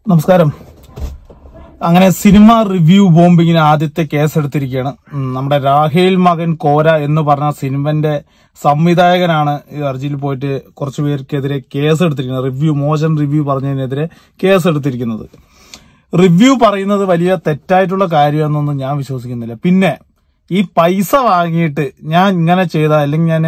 നമസ്കാരം അങ്ങനെ cinema review ബോംബിങ്ങിന് ആദ്യത്തെ കേസ് എടുത്തിരിക്കുകയാണ് ഉം, നമ്മുടെ രാഹേൽ മകൻ കോര എന്ന് പറഞ്ഞ സിനിമന്റെ സംവിധായകനാണ് ഈ ഹർജിയിൽ പോയിട്ട് കുറച്ചു പേർക്കെതിരെ കേസ് എടുത്തിരിക്കുന്നത് റിവ്യൂ മോശം റിവ്യൂ പറഞ്ഞതിനെതിരെ കേസ് എടുത്തിരിക്കുന്നത് റിവ്യൂ പറയുന്നത് വലിയ തെറ്റായിട്ടുള്ള കാര്യമെന്നൊന്നും ഞാൻ വിശ്വസിക്കുന്നില്ല പിന്നെ ഈ പൈസ വാങ്ങിയിട്ട് ഞാൻ ഇങ്ങനെ ചെയ്ത അല്ലെങ്കിൽ ഞാൻ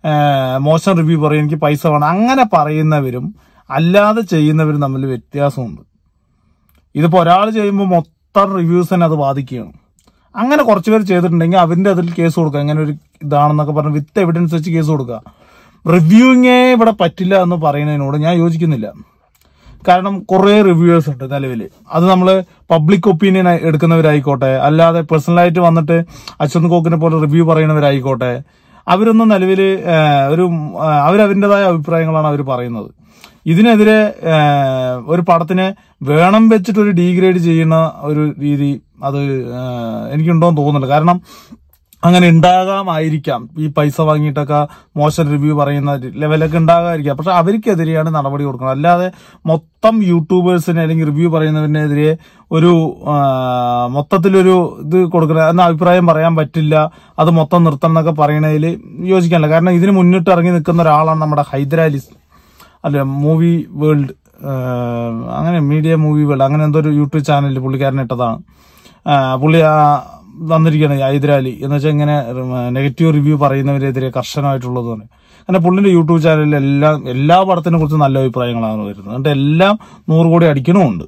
മോശം റിവ്യൂ പറയും എനിക്ക് പൈസ വേണം അങ്ങനെ പറയുന്നവരും അല്ലാതെ ചെയ്യുന്നവരും തമ്മിൽ വ്യത്യാസമുണ്ട് ഇതിപ്പോ ഒരാൾ ചെയ്യുമ്പോൾ മൊത്തം റിവ്യൂസ് തന്നെ അത് ബാധിക്കുകയാണ് അങ്ങനെ കുറച്ച് പേര് ചെയ്തിട്ടുണ്ടെങ്കിൽ അവന്റെ അതിൽ കേസ് കൊടുക്കുക അങ്ങനെ ഒരു ഇതാണെന്നൊക്കെ പറഞ്ഞ് വിത്ത് എവിഡൻസ് വെച്ച് കേസ് കൊടുക്കുക റിവ്യൂയിങ്ങേ ഇവിടെ പറ്റില്ല എന്ന് പറയുന്നതിനോട് ഞാൻ യോജിക്കുന്നില്ല കാരണം കുറേ റിവ്യൂവേഴ്സ് ഉണ്ട് നിലവിൽ അത് നമ്മൾ പബ്ലിക് ഒപ്പീനിയൻ എടുക്കുന്നവരായിക്കോട്ടെ അല്ലാതെ പേഴ്സണലായിട്ട് വന്നിട്ട് അശ്വന്ത് കോക്കിനെ പോലെ റിവ്യൂ പറയുന്നവരായിക്കോട്ടെ അവരൊന്നും നിലവിൽ ഒരു ആ, അവരവരുടേതായ അഭിപ്രായങ്ങളാണ് അവർ പറയുന്നത് ഇതിനെതിരെ ആ, ഒരു പടത്തിനെ വേണം വെച്ചിട്ട് ഒരു ഡീഗ്രേഡ് ചെയ്യുന്ന ഒരു രീതി അത് ആ, എനിക്കുണ്ടോന്ന് തോന്നുന്നില്ല കാരണം അങ്ങനെ ഉണ്ടാകാമായിരിക്കാം ഈ പൈസ വാങ്ങിയിട്ടൊക്കെ മോശം റിവ്യൂ പറയുന്ന ലെവലൊക്കെ ഉണ്ടാകാമായിരിക്കാം പക്ഷെ അവർക്കെതിരെയാണ് നടപടി കൊടുക്കുന്നത് അല്ലാതെ മൊത്തം യൂട്യൂബേഴ്സിന് അല്ലെങ്കിൽ റിവ്യൂ പറയുന്നതിനെതിരെ ഒരു ആ, മൊത്തത്തിലൊരു ഇത് കൊടുക്കണം എന്ന അഭിപ്രായം പറയാൻ പറ്റില്ല അത് മൊത്തം നിർത്തണം എന്നൊക്കെ പറയണതിൽ യോജിക്കാനില്ല കാരണം ഇതിന് മുന്നിട്ട് ഇറങ്ങി നിൽക്കുന്ന ഒരാളാണ് നമ്മുടെ ഹൈദരാലിസ് അല്ല മൂവി വേൾഡ് അങ്ങനെ മീഡിയ മൂവി വേൾഡ് അങ്ങനെ എന്തോ ഒരു യൂട്യൂബ് ചാനലിൽ പുള്ളിക്കാരൻ ഇട്ടതാണ് ആ, പുള്ളി ആ, വന്നിരിക്കുകയാണ് ഈ ഹൈദരാലി എന്ന് വെച്ചാൽ ഇങ്ങനെ നെഗറ്റീവ് റിവ്യൂ പറയുന്നവരെതിരെ കർശനമായിട്ടുള്ളത് തന്നെ അങ്ങനെ പുള്ളിന്റെ യൂട്യൂബ് ചാനലിൽ എല്ലാം എല്ലാ പടത്തിനെ കുറിച്ച് നല്ല അഭിപ്രായങ്ങളാണ് വരുന്നത് എന്നിട്ട് എല്ലാം നൂറ് കോടി അടിക്കണമുണ്ട്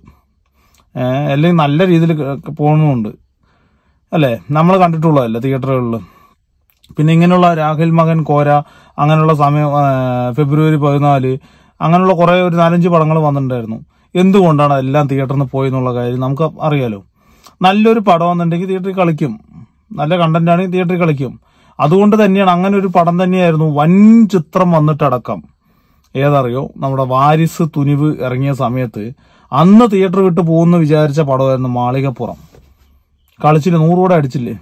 ഏഹ് അല്ലെങ്കിൽ നല്ല രീതിയിൽ പോകുന്നുമുണ്ട് അല്ലേ നമ്മൾ കണ്ടിട്ടുള്ളതല്ലേ തിയേറ്ററുകളിൽ പിന്നെ ഇങ്ങനെയുള്ള രാഹുൽ മകൻ കോര അങ്ങനെയുള്ള സമയം ആ, ഫെബ്രുവരി പതിനാല് അങ്ങനെയുള്ള കുറെ ഒരു നാലഞ്ച് പടങ്ങൾ വന്നിട്ടുണ്ടായിരുന്നു എന്തുകൊണ്ടാണ് എല്ലാം തിയേറ്ററിൽ നിന്ന് പോയി എന്നുള്ള കാര്യം നമുക്ക് അറിയാലോ നല്ലൊരു പടം എന്നുണ്ടെങ്കിൽ തിയേറ്ററിൽ കളിക്കും നല്ല കണ്ടന്റ് ആണെങ്കിൽ തിയേറ്ററിൽ കളിക്കും അതുകൊണ്ട് തന്നെയാണ് അങ്ങനെ ഒരു പടം തന്നെയായിരുന്നു വൻ ചിത്രം വന്നിട്ടടക്കം ഏതറിയോ നമ്മുടെ വാരിസ് തുനിവ് ഇറങ്ങിയ സമയത്ത് അന്ന് തിയേറ്റർ വിട്ട് പോകുമെന്ന് വിചാരിച്ച പടമായിരുന്നു മാളികപ്പുറം കളിച്ചില്ല നൂറുകൂടെ അടിച്ചില്ലേ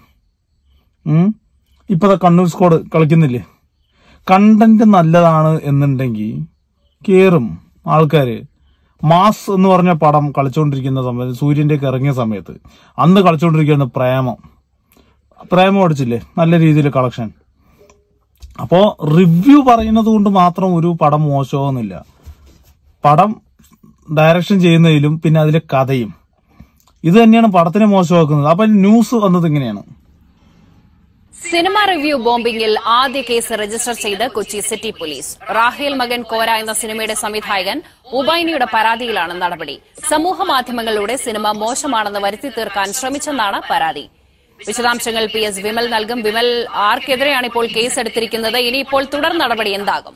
ഉം ഇപ്പത്തെ കണ്ണൂർ സ്ക്വാഡ് കളിക്കുന്നില്ലേ കണ്ടന്റ് നല്ലതാണ് എന്നുണ്ടെങ്കിൽ കേറും ആൾക്കാര് മാസ് എന്ന് പറഞ്ഞ പടം കളിച്ചുകൊണ്ടിരിക്കുന്ന സമയത്ത് സൂര്യന്റെ ഒക്കെ ഇറങ്ങിയ സമയത്ത് അന്ന് കളിച്ചുകൊണ്ടിരിക്കുന്ന പ്രേമം പ്രേമം അടിച്ചില്ലേ നല്ല രീതിയിൽ കളക്ഷൻ അപ്പോ റിവ്യൂ പറയുന്നത് കൊണ്ട് മാത്രം ഒരു പടം മോശമാവുന്നില്ല പടം ഡയറക്ഷൻ ചെയ്യുന്നതിലും പിന്നെ അതിലെ കഥയും ഇത് തന്നെയാണ് പടത്തിനെ മോശമാക്കുന്നത് അപ്പൊ ന്യൂസ് വന്നത് ഇങ്ങനെയാണ് സിനിമ റിവ്യൂ ബോംബിംഗിൽ ആദ്യ കേസ് രജിസ്റ്റർ ചെയ്ത് കൊച്ചി സിറ്റി പോലീസ് റാഹേൽ മകൻ കോര എന്ന സിനിമയുടെ സംവിധായകൻ ഉബൈനിയുടെ പരാതിയിലാണ് നടപടി സമൂഹ മാധ്യമങ്ങളിലൂടെ സിനിമ മോശമാണെന്ന് വരുത്തി തീർക്കാൻ ശ്രമിച്ചെന്നാണ് പരാതി വിശദാംശങ്ങൾ പി എസ് വിമൽ നൽകും വിമൽ ആർക്കെതിരെയാണ് ഇപ്പോൾ കേസ് എടുത്തിരിക്കുന്നത് ഇനിയിപ്പോൾ തുടർ നടപടി എന്താകും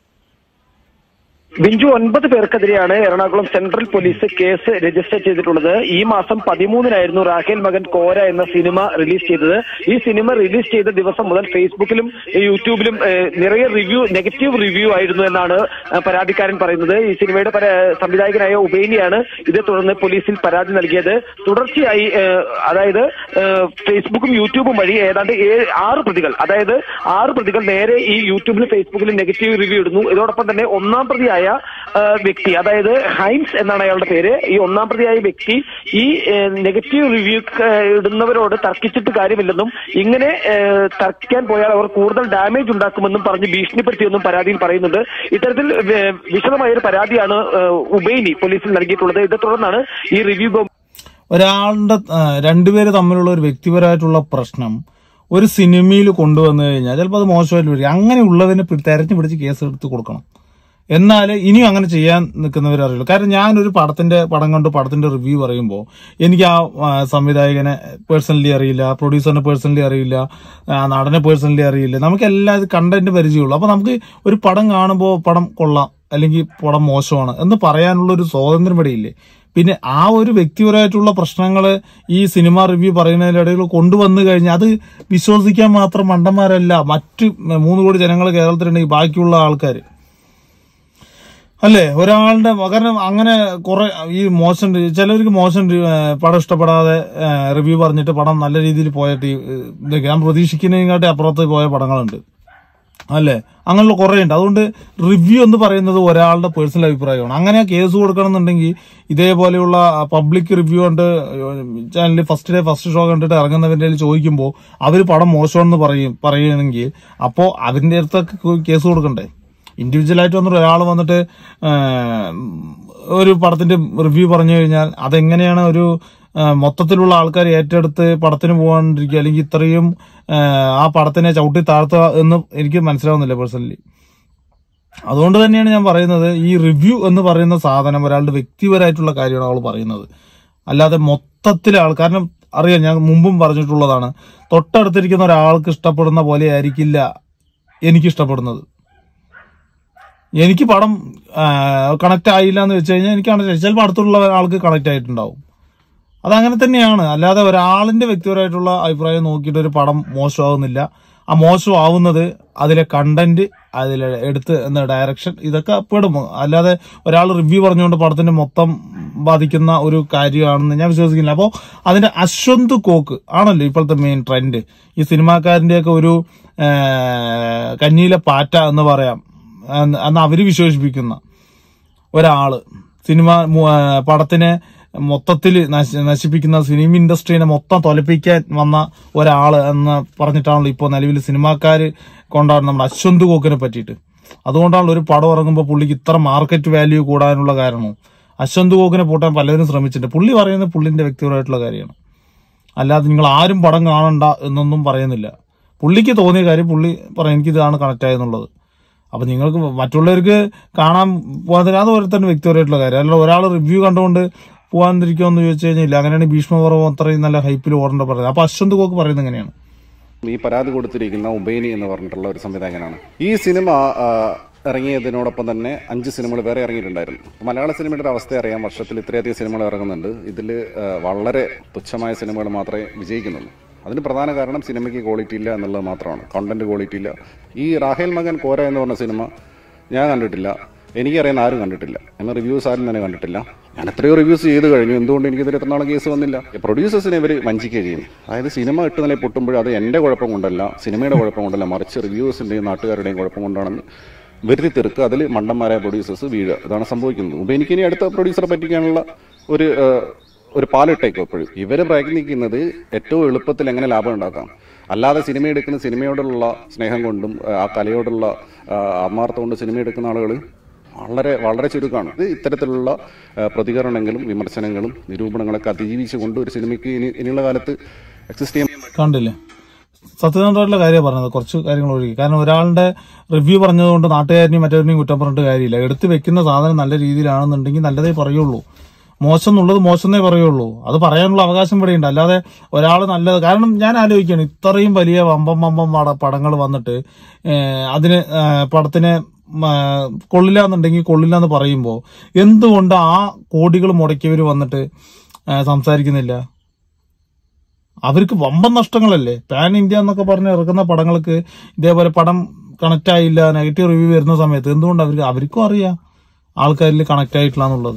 ബിഞ്ചു ഒൻപത് പേർക്കെതിരെയാണ് Ernakulam central police case register ചെയ്തിട്ടുള്ളത് ഈ മാസം പതിമൂന്നിനായിരുന്നു റാഖേൽ മകൻ കോര എന്ന സിനിമ റിലീസ് ചെയ്തത് ഈ സിനിമ റിലീസ് ചെയ്ത ദിവസം മുതൽ ഫേസ്ബുക്കിലും യൂട്യൂബിലും ഏഹ്, നിറയെ റിവ്യൂ നെഗറ്റീവ് റിവ്യൂ ആയിരുന്നു എന്നാണ് ഏഹ്, പരാതിക്കാരൻ പറയുന്നത് ഈ സിനിമയുടെ പര- സംവിധായകനായ ഉബൈനിയാണ് ഇതേ തുടർന്ന് പോലീസിൽ പരാതി നൽകിയത് തുടർച്ചയായി ഏഹ്, അതായത് ഏഹ്, ഫേസ്ബുക്കും യൂട്യൂബും വഴി ഏതാണ്ട് ഏഴ് ആറ് പ്രതികൾ അതായത് ആറ് പ്രതികൾ നേരെ ഈ യൂട്യൂബിലും ഫേസ്ബുക്കിലും നെഗറ്റീവ് റിവ്യൂ ഇടുന്നു ഇതോടൊപ്പം തന്നെ ഒന്നാം പ്രതിയായ ആ, വ്യക്തി അതായത് ഹൈൻസ് എന്നാണ് അയാളുടെ പേര് ഈ ഒന്നാം പ്രതിയായ വ്യക്തി ഈ നെഗറ്റീവ് റിവ്യൂ ഇടുന്നവരോട് തർക്കിച്ചിട്ട് കാര്യമില്ലെന്നും ഇങ്ങനെ ഏ, തർക്കിക്കാൻ പോയാൽ അവർ കൂടുതൽ ഡാമേജ് ഉണ്ടാക്കുമെന്നും പറഞ്ഞ് ഭീഷണിപ്പെടുത്തിയെന്നും പരാതിയിൽ പറയുന്നുണ്ട് ഇത്തരത്തിൽ വേ- വിശദമായ ഒരു പരാതിയാണ് ഏ, ഉബൈനി പോലീസിൽ നൽകിയിട്ടുള്ളത് ഇതേ തുടർന്നാണ് ഈ റിവ്യൂ ബോംബ് ഒരാളുടെ ആ, രണ്ടുപേര് തമ്മിലുള്ള ഒരു വ്യക്തിപരമായിട്ടുള്ള പ്രശ്നം ഒരു സിനിമയിൽ കൊണ്ടുവന്നു കഴിഞ്ഞാൽ ചിലപ്പോൾ അത് മോശമായിട്ട് വരും അങ്ങനെയുള്ളതിനെ പി- തെരഞ്ഞു പിടിച്ച് കേസ് എടുത്ത് കൊടുക്കണം എന്നാൽ ഇനിയും അങ്ങനെ ചെയ്യാൻ നിൽക്കുന്നവർ അറിയില്ല കാരണം ഞാനൊരു പടത്തിന്റെ പടം കൊണ്ട് പടത്തിന്റെ റിവ്യൂ പറയുമ്പോൾ എനിക്ക് ആ ആ, സംവിധായകനെ പേഴ്സണലി അറിയില്ല പ്രൊഡ്യൂസറിനെ പേഴ്സണലി അറിയില്ല ആ, നടനെ പേഴ്സണലി അറിയില്ല നമുക്ക് എല്ലാ കണ്ടന്റ് പരിചയമുള്ളൂ അപ്പൊ നമുക്ക് ഒരു പടം കാണുമ്പോൾ പടം കൊള്ളാം അല്ലെങ്കിൽ പടം മോശമാണ് എന്ന് പറയാനുള്ള ഒരു സ്വാതന്ത്ര്യം ഇവിടെ ഇല്ലേ പിന്നെ ആ ഒരു വ്യക്തിപരമായിട്ടുള്ള പ്രശ്നങ്ങൾ ഈ സിനിമ റിവ്യൂ പറയുന്നതിനിടയിൽ കൊണ്ടുവന്നു കഴിഞ്ഞാൽ അത് വിശ്വസിക്കാൻ മാത്രം മണ്ടന്മാരല്ല മറ്റ് മൂന്ന് കോടി ജനങ്ങൾ കേരളത്തിലുണ്ടെങ്കിൽ ബാക്കിയുള്ള ആൾക്കാർ അല്ലേ ഒരാളുടെ കാരണം അങ്ങനെ കുറെ ഈ മോശം റി- ചിലർക്ക് മോശം റി- ഏ, പടം ഇഷ്ടപ്പെടാതെ റിവ്യൂ പറഞ്ഞിട്ട് പടം നല്ല രീതിയിൽ പോയിട്ട് ഈ, ഏ, ഇത് ഞാൻ പ്രതീക്ഷിക്കുന്നതിനെക്കാട്ടി അപ്പുറത്ത് പോയ പടങ്ങളുണ്ട് അല്ലേ അങ്ങനെയുള്ള കുറേ ഉണ്ട് അതുകൊണ്ട് റിവ്യൂ എന്ന് പറയുന്നത് ഒരാളുടെ പേഴ്സണൽ അഭിപ്രായമാണ് അങ്ങനെ കേസ് കൊടുക്കണമെന്നുണ്ടെങ്കിൽ ഇതേപോലെയുള്ള പബ്ലിക് റിവ്യൂ കണ്ട് ചാനലിൽ ഫസ്റ്റ് ഡേ ഫസ്റ്റ് ഷോ കണ്ടിട്ട് ഇറങ്ങുന്നവരുടെ കയ്യിൽ ചോദിക്കുമ്പോൾ അവർ പടം മോശമാണെന്ന് പറയും പറയുകയാണെങ്കിൽ അപ്പോൾ അതിന്റെ അടുത്തൊക്കെ കേസ് കൊടുക്കണ്ടേ ഇൻഡിവിജ്വലായിട്ട് വന്നിട്ട് ഒരാൾ വന്നിട്ട് ആ, ഒരു പടത്തിന്റെ റിവ്യൂ പറഞ്ഞു കഴിഞ്ഞാൽ അതെങ്ങനെയാണ് ഒരു ആ, മൊത്തത്തിലുള്ള ആൾക്കാർ ഏറ്റെടുത്ത് പടത്തിന് പോകാണ്ടിരിക്കുക അല്ലെങ്കിൽ ഇത്രയും ആ, ആ പടത്തിനെ ചവിട്ടി താഴ്ത്തുക എന്ന് എനിക്ക് മനസ്സിലാവുന്നില്ല പേഴ്സണലി അതുകൊണ്ട് തന്നെയാണ് ഞാൻ പറയുന്നത് ഈ റിവ്യൂ എന്ന് പറയുന്ന സാധനം ഒരാളുടെ വ്യക്തിപരമായിട്ടുള്ള കാര്യമാണ് അവൾ പറയുന്നത് അല്ലാതെ മൊത്തത്തിലെ ആൾ കാരണം അറിയാം ഞാൻ മുമ്പും പറഞ്ഞിട്ടുള്ളതാണ് തൊട്ടടുത്തിരിക്കുന്ന ഒരാൾക്ക് ഇഷ്ടപ്പെടുന്ന പോലെ ആയിരിക്കില്ല എനിക്ക് ഇഷ്ടപ്പെടുന്നത് എനിക്ക് പടം കണക്ട് ആയില്ല എന്ന് വെച്ച് കഴിഞ്ഞാൽ എനിക്ക് കണക്ട് ചിലപ്പോൾ അടുത്തുള്ള ആൾക്ക് കണക്ട് ആയിട്ടുണ്ടാവും അതങ്ങനെ തന്നെയാണ് അല്ലാതെ ഒരാളിന്റെ വ്യക്തിപരമായിട്ടുള്ള അഭിപ്രായം നോക്കിയിട്ട് ഒരു പടം മോശമാവുന്നില്ല ആ മോശമാവുന്നത് അതിലെ കണ്ടന്റ് അതിലെ എടുത്ത് എന്താ ഡയറക്ഷൻ ഇതൊക്കെ പെടും അല്ലാതെ ഒരാൾ റിവ്യൂ പറഞ്ഞുകൊണ്ട് പടത്തിന്റെ മൊത്തം ബാധിക്കുന്ന ഒരു കാര്യമാണെന്ന് ഞാൻ വിശ്വസിക്കുന്നില്ല അപ്പോൾ അതിന്റെ അശ്വന്ത് കോക്ക് ആണല്ലോ ഇപ്പോഴത്തെ മെയിൻ ട്രെൻഡ് ഈ സിനിമാക്കാരന്റെയൊക്കെ ഒരു ആ, കഞ്ഞിയിലെ പാറ്റ എന്ന് പറയാം എന്ന് അന്ന് അവര് വിശേഷിപ്പിക്കുന്ന ഒരാള് സിനിമ മു- ആ, പടത്തിനെ മൊത്തത്തിൽ നശിപ്പിക്കുന്ന സിനിമ ഇൻഡസ്ട്രീനെ മൊത്തം തൊലപ്പിക്കാൻ വന്ന ഒരാള് എന്ന് പറഞ്ഞിട്ടാണല്ലോ ഇപ്പോൾ നിലവിൽ സിനിമാക്കാര് കൊണ്ടാടുന്ന നമ്മുടെ അശ്വന്ത് കോക്കിനെ പറ്റിയിട്ട് അതുകൊണ്ടാണല്ലോ ഒരു പടം ഇറങ്ങുമ്പോൾ പുള്ളിക്ക് ഇത്ര മാർക്കറ്റ് വാല്യൂ കൂടാനുള്ള കാരണവും അശ്വന്ത് കോക്കിനെ പൂട്ടാൻ പലരും ശ്രമിച്ചിട്ടുണ്ട് പുള്ളി പറയുന്നത് പുള്ളിന്റെ വ്യക്തിപരമായിട്ടുള്ള കാര്യമാണ് അല്ലാതെ നിങ്ങൾ ആരും പടം കാണണ്ട എന്നൊന്നും പറയുന്നില്ല പുള്ളിക്ക് തോന്നിയ കാര്യം പുള്ളി പറയാം എനിക്ക് ഇതാണ് കണക്ട് ആയെന്നുള്ളത് അപ്പൊ നിങ്ങൾക്ക് മറ്റുള്ളവർക്ക് കാണാൻ പോകാൻ അത് ഓരോരുത്തരുടെ വ്യക്തിപരമായിട്ടുള്ള കാര്യം അല്ല ഒരാൾ റിവ്യൂ കണ്ടുകൊണ്ട് പോകാതിരിക്കുമെന്ന് ചോദിച്ചു കഴിഞ്ഞാൽ ഇല്ല അങ്ങനെയാണ് ഭീഷ്മപർവം അത്രയും നല്ല ഹൈപ്പിൽ ഓടേണ്ട പറയുന്നത് അപ്പൊ അശ്വന്ത് കോക്ക് പറയുന്നത് എങ്ങനെയാണ് ഈ പരാതി കൊടുത്തിരിക്കുന്ന ഉബൈനി എന്ന് പറഞ്ഞിട്ടുള്ള ഒരു സംവിധായകനാണ് ഈ സിനിമ ആ, ഇറങ്ങിയതിനോടൊപ്പം തന്നെ അഞ്ച് സിനിമകൾ വേറെ ഇറങ്ങിയിട്ടുണ്ടായിരുന്നു മലയാള സിനിമയുടെ ഒരു അവസ്ഥ അറിയാം വർഷത്തിൽ ഇത്രയധികം സിനിമകൾ ഇറങ്ങുന്നുണ്ട് ഇതിൽ വളരെ തുച്ഛമായ സിനിമകൾ മാത്രമേ വിജയിക്കുന്നുള്ളൂ അതിന് പ്രധാന കാരണം സിനിമയ്ക്ക് ക്വാളിറ്റി ഇല്ല എന്നുള്ളത് മാത്രമാണ് കണ്ടന്റ് ക്വാളിറ്റി ഇല്ല ഈ റാഹേൽ മകൻ കോര എന്ന് പറഞ്ഞ സിനിമ ഞാൻ കണ്ടിട്ടില്ല എനിക്കറിയുന്ന ആരും കണ്ടിട്ടില്ല എന്ന റിവ്യൂസ് ആരും തന്നെ കണ്ടിട്ടില്ല ഞാൻ എത്രയോ റിവ്യൂസ് ചെയ്ത് കഴിഞ്ഞു എന്തുകൊണ്ട് എനിക്കിതിൽ എത്ര നാളെ കേസ് വന്നില്ല പ്രൊഡ്യൂസേഴ്സിനെ ഇവർ വഞ്ചിക്കുകയും ചെയ്യും അതായത് സിനിമ ഇട്ട് നില പൊട്ടുമ്പോൾ അത് എൻ്റെ കുഴപ്പം കൊണ്ടല്ല സിനിമയുടെ കുഴപ്പം കൊണ്ടല്ല മറിച്ച് റിവ്യൂസിൻ്റെയും നാട്ടുകാരുടെയും കുഴപ്പം കൊണ്ടാണെന്ന് വരുത്തി തീർക്കുക അതിൽ മണ്ടന്മാരായ പ്രൊഡ്യൂസേഴ്സ് വീഴുക ഇതാണ് സംഭവിക്കുന്നത് മുമ്പ് എനിക്ക് ഇനി അടുത്ത പ്രൊഡ്യൂസറെ പറ്റിക്കാനുള്ള ഒരു ആ, ഒരു പാലിട്ടേക്കും എപ്പോഴും ഇവര് പ്രയത്നിക്കുന്നത് ഏറ്റവും എളുപ്പത്തിൽ എങ്ങനെ ലാഭം ഉണ്ടാക്കാം അല്ലാതെ സിനിമ എടുക്കുന്ന സിനിമയോടുള്ള സ്നേഹം കൊണ്ടും ആ, ആ കലയോടുള്ള ആ, ആത്മാർത്ഥം കൊണ്ട് സിനിമ എടുക്കുന്ന ആളുകൾ വളരെ വളരെ ചുരുക്കമാണ് ഇത് ഇത്തരത്തിലുള്ള ആ, പ്രതികരണങ്ങളും വിമർശനങ്ങളും നിരൂപണങ്ങളൊക്കെ അതിജീവിച്ചുകൊണ്ട് ഒരു സിനിമയ്ക്ക് ഇനി ഇനിയുള്ള കാലത്ത് എക്സിസ്റ്റ് ചെയ്യാൻ കണ്ടില്ലേ സത്യസന്ധമായിട്ടുള്ള കാര്യം പറഞ്ഞത് കുറച്ച് കാര്യങ്ങൾ ഒഴുകി കാരണം ഒരാളുടെ റിവ്യൂ പറഞ്ഞതുകൊണ്ട് നാട്ടുകാരനെയും മറ്റവരെയും കുറ്റം പറഞ്ഞിട്ട് കാര്യമില്ല എടുത്ത് വെക്കുന്ന സാധനം നല്ല രീതിയിലാണെന്നുണ്ടെങ്കിൽ നല്ലതേ പറയുള്ളൂ മോശം എന്നുള്ളത് മോശം എന്നേ പറയുള്ളൂ അത് പറയാനുള്ള അവകാശം ഇവിടെയുണ്ട് അല്ലാതെ ഒരാൾ നല്ലത് കാരണം ഞാൻ ആലോചിക്കുകയാണ് ഇത്രയും വലിയ വമ്പം വമ്പം പട- പടങ്ങൾ വന്നിട്ട് ഏഹ്, അതിന് ഏഹ്, പടത്തിനെ മ, കൊള്ളില്ല എന്നുണ്ടെങ്കിൽ കൊള്ളില്ല എന്ന് പറയുമ്പോൾ എന്തുകൊണ്ട് ആ കോടികൾ മുടക്കിയവർ വന്നിട്ട് ഏഹ്, സംസാരിക്കുന്നില്ല അവർക്ക് വമ്പൻ നഷ്ടങ്ങളല്ലേ പാൻ ഇന്ത്യ എന്നൊക്കെ പറഞ്ഞ് ഇറക്കുന്ന പടങ്ങൾക്ക് ഇതേപോലെ പടം കണക്ട് ആയില്ല നെഗറ്റീവ് റിവ്യൂ വരുന്ന സമയത്ത് എന്തുകൊണ്ട് അവർക്ക് അവർക്കും അറിയാം ആൾക്കാരിൽ കണക്ട് ആയിട്ടില്ല എന്നുള്ളത്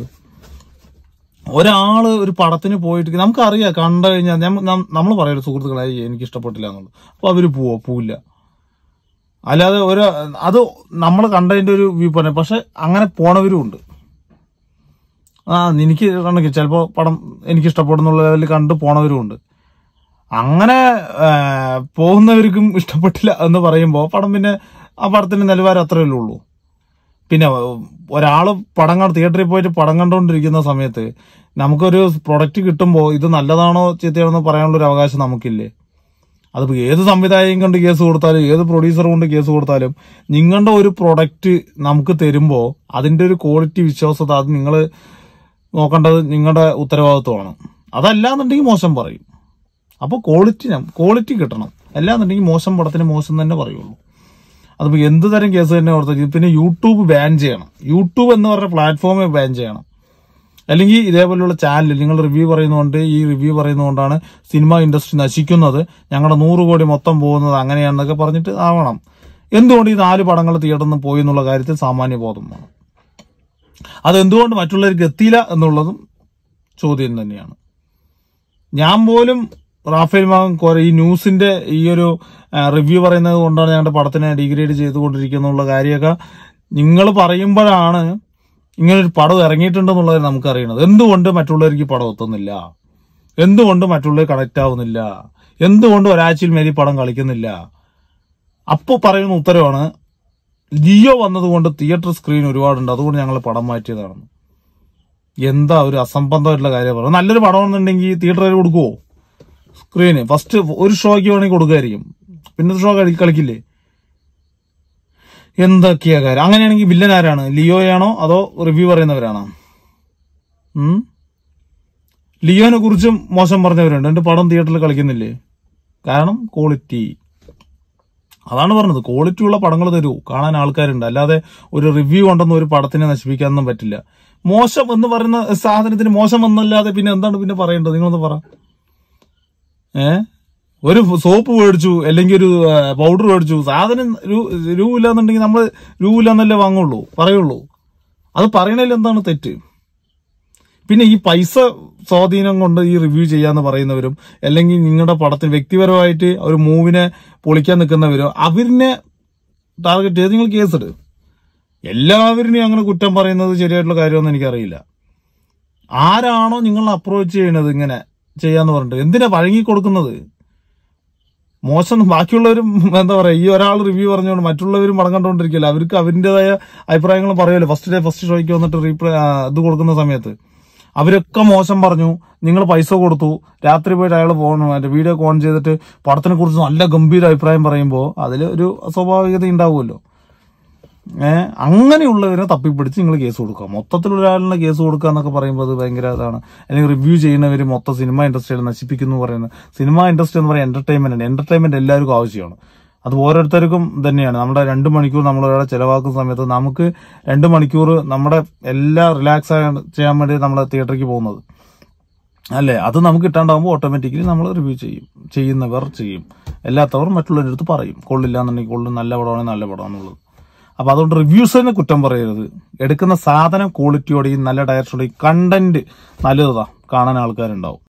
ഒരാള് ഒരു പടത്തിന് പോയിട്ട് നമുക്കറിയാം കണ്ടു കഴിഞ്ഞാൽ നമ്മൾ പറയും സുഹൃത്തുക്കളായി എനിക്ക് ഇഷ്ടപ്പെട്ടില്ല എന്നുള്ളത് അപ്പൊ അവര് പോവോ പോവില്ല അല്ലാതെ ഒരു അത് നമ്മൾ കണ്ടതിന്റെ ഒരു വ്യൂ പോയിന്റ് പക്ഷെ അങ്ങനെ പോണവരും ഉണ്ട് ആ എനിക്ക് കണ്ടെങ്കിൽ ചിലപ്പോ പടം എനിക്ക് ഇഷ്ടപ്പെടുന്നുള്ള ലെവലിൽ കണ്ട് പോണവരും ഉണ്ട് അങ്ങനെ ആ, പോകുന്നവർക്കും ഇഷ്ടപ്പെട്ടില്ല എന്ന് പറയുമ്പോൾ പടം പിന്നെ ആ പടത്തിന്റെ നിലവാരം അത്രയല്ലേ ഉള്ളൂ പിന്നെ ഒരാൾ പടം കണ്ട് തിയേറ്ററിൽ പോയിട്ട് പടം കണ്ടുകൊണ്ടിരിക്കുന്ന സമയത്ത് നമുക്കൊരു പ്രൊഡക്റ്റ് കിട്ടുമ്പോൾ ഇത് നല്ലതാണോ ചീത്തയാണോ എന്ന് പറയാനുള്ള ഒരു അവകാശം നമുക്കില്ലേ അതിപ്പോ ഏത് സംവിധായകൻ കൊണ്ട് കേസ് കൊടുത്താലും ഏത് പ്രൊഡ്യൂസർ കൊണ്ട് കേസ് കൊടുത്താലും നിങ്ങളുടെ ഒരു പ്രൊഡക്റ്റ് നമുക്ക് തരുമ്പോൾ അതിന്റെ ഒരു ക്വാളിറ്റി വിശ്വാസത അത് നിങ്ങൾ നോക്കേണ്ടത് നിങ്ങളുടെ ഉത്തരവാദിത്വമാണ് അതല്ലാന്നുണ്ടെങ്കിൽ മോശം പറയും അപ്പോൾ ക്വാളിറ്റി ക്വാളിറ്റി കിട്ടണം അല്ലാന്നുണ്ടെങ്കിൽ മോശം പടത്തിന് മോശം തന്നെ പറയുള്ളൂ അതിപ്പോ എന്ത് തരം കേസ് തന്നെ ഓർത്താൽ പിന്നെ യൂട്യൂബ് ബാൻ ചെയ്യണം യൂട്യൂബ് എന്ന് പറഞ്ഞ പ്ലാറ്റ്ഫോമെ ബാൻ ചെയ്യണം അല്ലെങ്കിൽ ഇതേപോലെയുള്ള ചാനൽ നിങ്ങൾ റിവ്യൂ പറയുന്നതുകൊണ്ട് ഈ റിവ്യൂ പറയുന്നതുകൊണ്ടാണ് സിനിമ ഇൻഡസ്ട്രി നശിക്കുന്നത് ഞങ്ങളുടെ നൂറ് കോടി മൊത്തം പോകുന്നത് അങ്ങനെയാണെന്നൊക്കെ പറഞ്ഞിട്ട് ആവണം എന്തുകൊണ്ട് ഈ നാല് പടങ്ങൾ തിയേറ്ററിൽ നിന്ന് പോയി എന്നുള്ള കാര്യത്തിൽ സാമാന്യ ബോധം വേണം അതെന്തുകൊണ്ട് മറ്റുള്ളവർക്ക് എത്തിയില്ല എന്നുള്ളതും ചോദ്യം തന്നെയാണ് ഞാൻ പോലും റാഫേൽ മകൻ കോര ഈ ന്യൂസിന്റെ ഈ ഒരു റിവ്യൂ പറയുന്നത് കൊണ്ടാണ് ഞങ്ങളുടെ പടത്തിനെ ഡിഗ്രേഡ് ചെയ്തുകൊണ്ടിരിക്കുന്നുള്ള കാര്യമൊക്കെ നിങ്ങൾ പറയുമ്പോഴാണ് ഇങ്ങനൊരു പടം ഇറങ്ങിയിട്ടുണ്ടെന്നുള്ളത് നമുക്ക് അറിയണത് എന്തുകൊണ്ട് മറ്റുള്ളവർക്ക് ഈ പടം എത്തുന്നില്ല എന്തുകൊണ്ട് മറ്റുള്ളവർ കണക്ട് ആവുന്നില്ല എന്തുകൊണ്ട് ഒരാഴ്ചയിൽ മേലെ ഈ പടം കളിക്കുന്നില്ല അപ്പോൾ പറയുന്ന ഉത്തരവാണ് ലിയോ വന്നതുകൊണ്ട് തിയേറ്റർ സ്ക്രീൻ ഒരുപാടുണ്ട് അതുകൊണ്ട് ഞങ്ങൾ പടം മാറ്റിയതാണെന്ന് എന്താ ഒരു അസംബന്ധമായിട്ടുള്ള കാര്യം പറയുന്നത് നല്ലൊരു പടമാണെന്നുണ്ടെങ്കിൽ തിയേറ്ററിൽ കൊടുക്കുവോ സ്ക്രീന് ഫസ്റ്റ് ഒരു ഷോയ്ക്ക് വേണമെങ്കിൽ കൊടുക്കുമായിരിക്കും പിന്നത്തെ ഷോ കളി കളിക്കില്ലേ എന്തൊക്കെയാ കാര്യം അങ്ങനെയാണെങ്കിൽ വില്ലൻ ആരാണ് ലിയോയാണോ അതോ റിവ്യൂ പറയുന്നവരാണോ ഉം ലിയോനെ കുറിച്ചും മോശം പറഞ്ഞവരുണ്ട് എന്റെ പടം തിയേറ്ററിൽ കളിക്കുന്നില്ലേ കാരണം ക്വാളിറ്റി അതാണ് പറഞ്ഞത് ക്വാളിറ്റി ഉള്ള പടങ്ങൾ തരൂ കാണാൻ ആൾക്കാരുണ്ട് അല്ലാതെ ഒരു റിവ്യൂ കൊണ്ടൊന്നും ഒരു പടത്തിനെ നശിപ്പിക്കാനൊന്നും പറ്റില്ല മോശം എന്ന് പറയുന്ന സാധനത്തിന് മോശം എന്നല്ലാതെ പിന്നെ എന്താണ് പിന്നെ പറയേണ്ടത് നിങ്ങളൊന്ന് പറ ഏ ഒരു സോപ്പ് മേടിച്ചു അല്ലെങ്കിൽ ഒരു പൗഡർ മേടിച്ചു സാധനം രൂ- രൂപമില്ലാന്നുണ്ടെങ്കിൽ നമ്മൾ രൂപമില്ലാന്നല്ലേ വാങ്ങുള്ളൂ പറയുള്ളൂ അത് പറയണതിൽ എന്താണ് തെറ്റ് പിന്നെ ഈ പൈസ സ്വാധീനം കൊണ്ട് ഈ റിവ്യൂ ചെയ്യാന്ന് പറയുന്നവരും അല്ലെങ്കിൽ നിങ്ങളുടെ പടത്തിന് വ്യക്തിപരമായിട്ട് ഒരു മൂവിനെ പൊളിക്കാൻ നിൽക്കുന്നവരും അവരിനെ ടാർഗറ്റ് ചെയ്ത് നിങ്ങൾ കേസിട് എല്ലാവരിനെയും അങ്ങനെ കുറ്റം പറയുന്നത് ശരിയായിട്ടുള്ള കാര്യമൊന്നും എനിക്കറിയില്ല ആരാണോ നിങ്ങൾ അപ്രോച്ച് ചെയ്യണത് ഇങ്ങനെ ചെയ്യാന്ന് പറഞ്ഞിട്ട് എന്തിനാ വഴങ്ങി കൊടുക്കുന്നത് മോശം ബാക്കിയുള്ളവരും എന്താ പറയാ ഈ ഒരാൾ റിവ്യൂ പറഞ്ഞുകൊണ്ട് മറ്റുള്ളവരും പടം കണ്ടുകൊണ്ടിരിക്കില്ല അവർക്ക് അവരുടേതായ അഭിപ്രായങ്ങൾ പറയുമല്ലോ ഫസ്റ്റ് ഡേ ഫസ്റ്റ് ഷോയ്ക്ക് വന്നിട്ട് റീപ്ലേ ഇത് കൊടുക്കുന്ന സമയത്ത് അവരൊക്കെ മോശം പറഞ്ഞു നിങ്ങൾ പൈസ കൊടുത്തു രാത്രി പോയിട്ട് അയാൾ ഫോൺ മറ്റേ വീഡിയോ ഓൺ ചെയ്തിട്ട് പടത്തിനെ കുറിച്ച് നല്ല ഗംഭീര അഭിപ്രായം പറയുമ്പോൾ അതിൽ ഒരു അസ്വാഭാവികത ഉണ്ടാവുമല്ലോ ഏഹ് അങ്ങനെയുള്ളവരെ തപ്പിപ്പിടിച്ച് നിങ്ങൾ കേസ് കൊടുക്കുക മൊത്തത്തിൽ ഒരാളിനെ കേസ് കൊടുക്കുക എന്നൊക്കെ പറയുമ്പോൾ അത് ഭയങ്കര ഇതാണ് അല്ലെങ്കിൽ റിവ്യൂ ചെയ്യുന്നവർ മൊത്തം സിനിമ ഇൻഡസ്ട്രിയിൽ നശിപ്പിക്കുന്നു പറയുന്നത് സിനിമ ഇൻഡസ്ട്രി എന്ന് പറയുന്നത് എന്റർടൈൻമെന്റ് ആണ് എന്റർടൈൻമെന്റ് എല്ലാവർക്കും ആവശ്യമാണ് അത് ഓരോരുത്തർക്കും തന്നെയാണ് നമ്മുടെ രണ്ട് മണിക്കൂർ നമ്മൾ ഒരാളെ ചെലവാക്കുന്ന സമയത്ത് നമുക്ക് രണ്ട് മണിക്കൂർ നമ്മുടെ എല്ലാ റിലാക്സ് ചെയ്യാൻ വേണ്ടി നമ്മൾ തിയേറ്ററിലേക്ക് പോകുന്നത് അല്ലേ അത് നമുക്ക് കിട്ടാണ്ടാവുമ്പോൾ ഓട്ടോമാറ്റിക്കലി നമ്മൾ റിവ്യൂ ചെയ്യും ചെയ്യുന്നവർ ചെയ്യും എല്ലാത്തവർ മറ്റുള്ളവരുടെ അടുത്ത് പറയും കൊള്ളില്ല എന്നുണ്ടെങ്കിൽ കൊള്ളും നല്ല പടമാണെങ്കിൽ നല്ല പടമാണെന്നുള്ളത് അപ്പൊ അതുകൊണ്ട് റിവ്യൂസിനെ കുറ്റം പറയരുത് എടുക്കുന്ന സാധനം ക്വാളിറ്റിയോടെയും നല്ല ഡയറക്ഷനോടെയും കണ്ടന്റ് നല്ലതാ കാണാൻ ആൾക്കാരുണ്ടാവും